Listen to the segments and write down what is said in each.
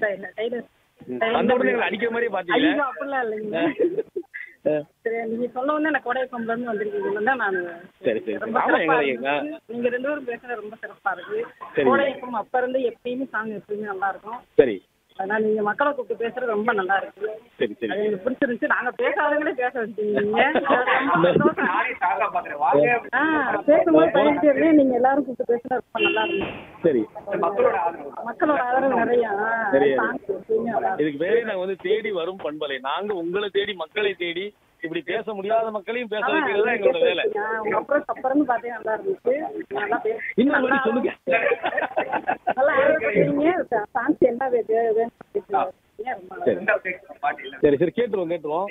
இல்ல டெய்லர் அந்த உடனே எங்களை அடிக்கிற மாதிரியே பாத்தீங்களா ஐயோ அப்படிலாம் இல்லைங்க சரி நீங்க சொன்ன உடனே நான் கோடை கம்பல இருந்து வந்திருக்கீங்க தான் நான் சரி, சரி. ரொம்ப ஆமா, சிறப்பா எங்களை- இருந்துச்சு. நீங்க ரெண்டு பேரும் பேசுறது ரொம்ப சிறப்பா இருக்கு சரி. கோடை FM அப்ப இருந்து எப்பயுமே சாங் எப்பயுமே நல்லா இருக்கும் சரி அதனால நீங்க மக்களை கூப்பிட்டு பேசுறது ரொம்ப நல்லா இருக்கு சரி சரி அது எனக்கு பிடிச்சிருந்துச்சு நாங்க பேசாதவங்களே பேச வச்சிருக்கீங்க ரொம்ப சந்தோஷம். ஆ, பேசும்போது பழகிட்டே இருந்தேன் நீங்க எல்லாரும் கூப்பிட்டு பேசுறது ரொம்ப நல்லா இருந்துச்சு சரி மக்களோட ஆதரவு நிறைய ஆ, நிறைய songs எப்பயுமே நல்லா இருக்கு. இதுக்கு பேரே நாங்க வந்து தேடி வரும் பண்பலை நாங்க உங்களை தேடி மக்களை தேடி இப்படி பேச முடியாத மக்களையும் பேச வைக்கிறது தான் எங்களோட வேலை ஆ, உங்க அப்புறம் சப்பரன்னு பார்த்தேன் நல்லா இருந்துச்சு நல்லா பேச இன்னொரு வாட்டி சொல்லுங்க. நல்லா ஆரம்பிச்சீங்க சாங்ஸ் என்ன வே- வே- வேணும் பேசுங்க. ரொம்ப நல்லா சரி சரி சரி கேட்டுருவோம் கேட்டுருவோம்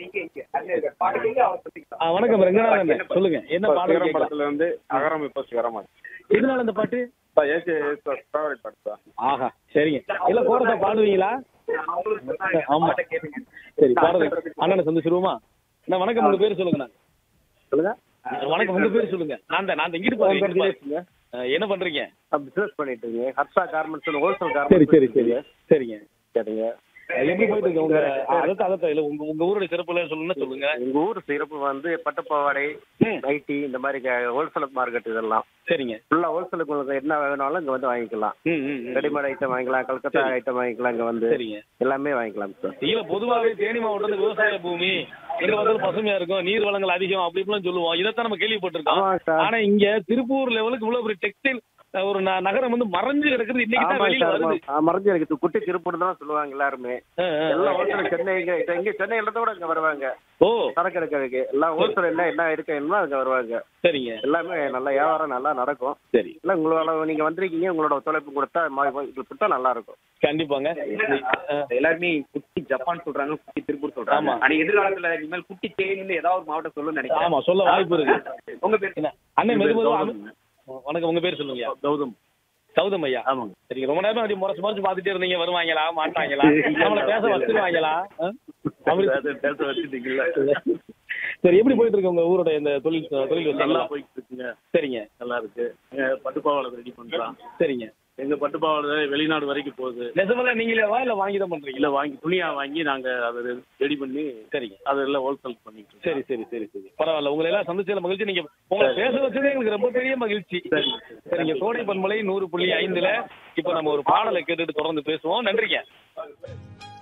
ஆ, வணக்கம் ரங்கநாதன் சொல்லுங்க என்ன பாடல் சிகரம் கேட்கலாம் படத்துல இருந்து அகரம் இப்போ சிகரமா எதனால இந்த பாட்டு ஏசி ஃபேவரட் பாட்டு தான் ஆஹா சரிங்க இல்ல கோரத்தை பாடுவீங்களா ஆமா சரி பாடுறது அண்ணனை சந்திச்சிருவோமா நான் வணக்கம் உங்க பேர் சொல்லுங்க சொல்லுங்க வணக்கம் உங்க பேர் சொல்லுங்க நான் தான் நான் தான் இங்கிட்டு பாருங்க இங்கிட்டு பாருங்க. அஹ், என்ன பண்றீங்க பிசினஸ் பண்ணிட்டு இருக்கீங்க ஹர்ஷா கார்மெண்ட்ஸ் ஹோல்சேல் சரி கார்மெண்ட்ஸ் சரி சரி சரிங்க சரிங்க அஹ், எப்படி போயிட்டு இருக்கு உங்க அதத்த அதத்த இல்ல உங்க உங்க ஊரோட சிறப்புல சொல்லணும்னா சொல்லுங்க எங்க ஊர் சிறப்பு வந்து பட்டுப்பாவாடை ம். நைட்டி இந்த மாதிரி ஹோல்சேல் மார்க்கெட் இதெல்லாம் சரிங்க ஃபுல்லா ஹோல்சேலுக்கு உங்களுக்கு என்ன வேணாலும் இங்க வந்து வாங்கிக்கலாம் ம் ம், ம் ரெடிமேட் ஐட்டம் வாங்கிக்கலாம் கல்கத்தா சரி. ஐட்டம் வாங்கிக்கலாம் இங்க வந்து சரிங்க எல்லாமே வாங்கிக்கலாம் சார் இல்ல பொதுவாகவே தேனி மாவட்டம் விவசாய பூமி எங்க பார்த்தாலும் பசுமையா இருக்கும் நீர் வளங்கள் அதிகம் அப்படி இப்படிலாம் சொல்லுவோம் இதைத்தான் நம்ம கேள்விப்பட்டிருக்கோம் ஆமாங்க சார் ஆனா இங்க திருப்பூர் லெவலுக்கு இவ்வளவு ஒரு டெக்ஸ்டைல் ஒரு ந- நகரம் வந்து மறைஞ்சு கிடக்குது இன்னைக்கு தான் ஆமாங்க வெளியில சார் வருது ஆமா. மறைஞ்சு எனக்கு இது குட்டி திருப்பூர் தான் சொல்லுவாங்க எல்லாருமே ஆ, ஆ, எல்லாம் ஆ. ஹோல்சேல் சென்னை இங்க இங்க சென்னையில இருந்து கூட இங்க வருவாங்க ஓ சரக்கு எடுக்கிறதுக்கு எல்லாம் ஹோல்சேல் என்ன என்ன இருக்கு என்ன அங்க வருவாங்க சரிங்க எல்லாமே நல்லா வியாபாரம் நல்லா நடக்கும் சரி இல்ல உங்களோட நீங்க வந்திருக்கீங்க உங்களோட ஒத்துழைப்பு கொடுத்தா மா- உங்களுக்கு கொடுத்தா நல்லா இருக்கும் கண்டிப்பாங்க ஆ, எல்லாருமே குட்டி ஜப்பான் சொல்றாங்க குட்டி திருப்பூர் சொல்றாங்க ஆமா. ஆனா எதிர்காலத்துல இனிமேல் குட்டி தேனின்னு ஏதாவது ஒரு மாவட்டம் சொல்லணும்னு நினைக்கிறேன் ஆமா சொல்ல வாய்ப்பு இருக்கு உங்க பேர் என்ன அண்ணன் மெது மெதுவா வணக்கம் உங்க பேர் சொல்லுங்க கௌதம் சௌதம் ஐயா ஆமாங்க சரிங்க ரொம்ப நேரம் அப்படி முறைச்சு முறைச்சு பாத்துட்டே இருந்தீங்க வருவாங்களா மாட்டாங்களா நம்மள பேச வச்சிருவாங்களா ஆ? அப்படி பேச வச்சுட்டீங்கல்ல சரி எப்படி போயிட்டு இருக்கு உங்க ஊரோட இந்த தொழில் தொழில் நல்லா வசதி போயிட்டு இருக்குங்க சரிங்க நல்லா இருக்கு எங்க பட்டுப்பாவாடை ரெடி பண்றோம் சரிங்க எங்க பட்டுப்பாவாடை வெளிநாடு வரைக்கும் போகுது நெசமெல்லாம் நீங்களே வா இல்ல வாங்கி தான் பண்றீங்களா இல்ல வாங்கி துணியா வாங்கி நாங்க அதை ரெடி பண்ணி சரிங்க அதெல்லாம் ஹோல்சேல் பண்ணிட்டு இருக்கோம். சரி சரி சரி சரி பரவாயில்ல உங்களை எல்லாம் சந்திச்சதுல மகிழ்ச்சி நீங்க உங்களை பேச வச்சதே எங்களுக்கு ரொம்ப பெரிய மகிழ்ச்சி சரிங்க கோடை பன்மலை நூறு புள்ளி ஐந்துல இப்போ நம்ம ஒரு பாடலை கேட்டுட்டு தொடர்ந்து பேசுவோம் நன்றிங்க